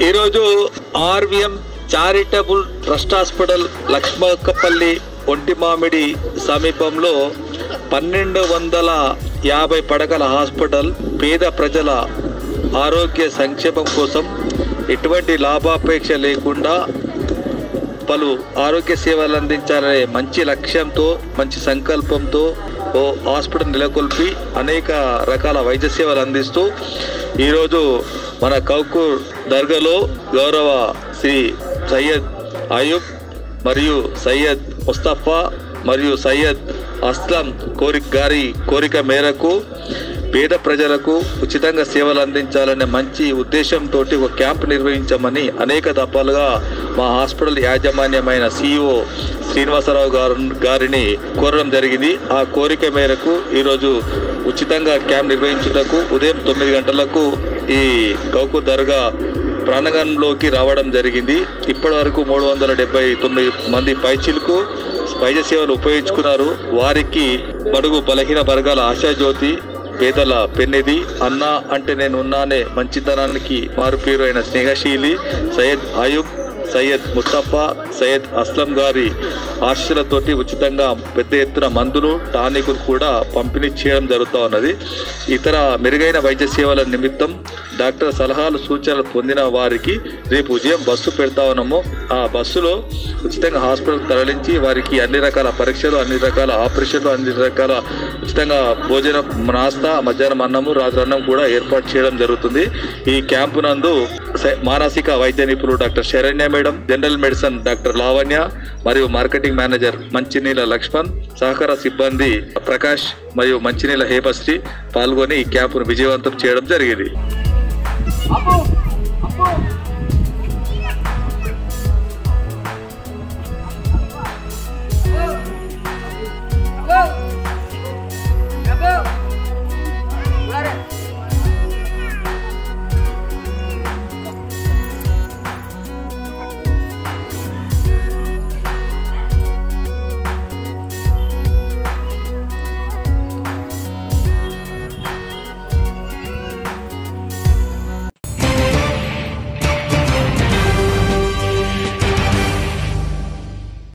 ఈరోజు RVM charitable trust hospital Lakshmakkapalli Ontimamidi సమీపంలో పన్నెండు వందల యాభై పడకల హాస్పిటల్ పేద ప్రజల ఆరోగ్య సంక్షేమం కోసం ఎటువంటి లాభాపేక్ష లేకుండా పలు ఆరోగ్య సేవలు అందించాలనే మంచి లక్ష్యంతో మంచి సంకల్పంతో ఓ హాస్పిటల్ నెలకొల్పి అనేక రకాల వైద్య సేవలు అందిస్తూ ఈరోజు మన కౌకూర్ దర్గాలో గౌరవ శ్రీ సయ్యద్ అయూబ్ మరియు సయ్యద్ ముస్తఫా మరియు సయ్యద్ అస్లం కోరిక గారి కోరిక మేరకు పేద ప్రజలకు ఉచితంగా సేవలు అందించాలనే మంచి ఉద్దేశంతో ఒక క్యాంప్ నిర్వహించామని అనేక దఫాలుగా మా హాస్పిటల్ యాజమాన్యమైన సిఇఓ శ్రీనివాసరావు గారు గారిని కోరడం జరిగింది ఆ కోరిక మేరకు ఈరోజు ఉచితంగా క్యాంప్ నిర్వహించుటకు ఉదయం తొమ్మిది గంటలకు ఈ గౌకు దర్గా ప్రాణగంలోకి రావడం జరిగింది ఇప్పటి వరకు మూడు వందల డెబ్బై తొమ్మిది మంది పైచిలకు వైద్య సేవలు ఉపయోగించుకున్నారు వారికి బడుగు బలహీన వర్గాల ఆశాజ్యోతి పేదల పెన్నిది అన్న అంటే నేను ఉన్నానే మంచితనానికి మారుపేరు అయిన స్నేహశీలి సయ్యద్ అయూబ్ సయ్యద్ ముస్తఫా సయ్యద్ అస్లం గారి ఆశలతోటి ఉచితంగా పెద్ద ఎత్తున మందులు టానికులు కూడా పంపిణీ చేయడం జరుగుతూ ఉన్నది ఇతర మెరుగైన వైద్య సేవల నిమిత్తం డాక్టర్ సలహాలు సూచనలు పొందిన వారికి రేపు ఉదయం బస్సు పెడతా ఉన్నాము ఆ బస్సులో ఉచితంగా హాస్పిటల్ తరలించి వారికి అన్ని రకాల పరీక్షలు అన్ని రకాల ఆపరేషన్లు అన్ని రకాల ఉచితంగా భోజనం నాస్తా మధ్యాహ్నం అన్నము రాత్రి అన్నం కూడా ఏర్పాటు చేయడం జరుగుతుంది ఈ క్యాంపు నందు సై- మానసిక వైద్య నిపుణులు doctor Saranya madam general medicine doctor Lavanya మరియు మార్కెటింగ్ మేనేజర్ మంచినీళ్ళ లక్ష్మణ్ సహకార సిబ్బంది ప్రకాష్ మరియు మంచినీళ్ళ హేమశ్రీ పాల్గొని ఈ క్యాంపును విజయవంతం చేయడం జరిగింది అప్పు అప్పు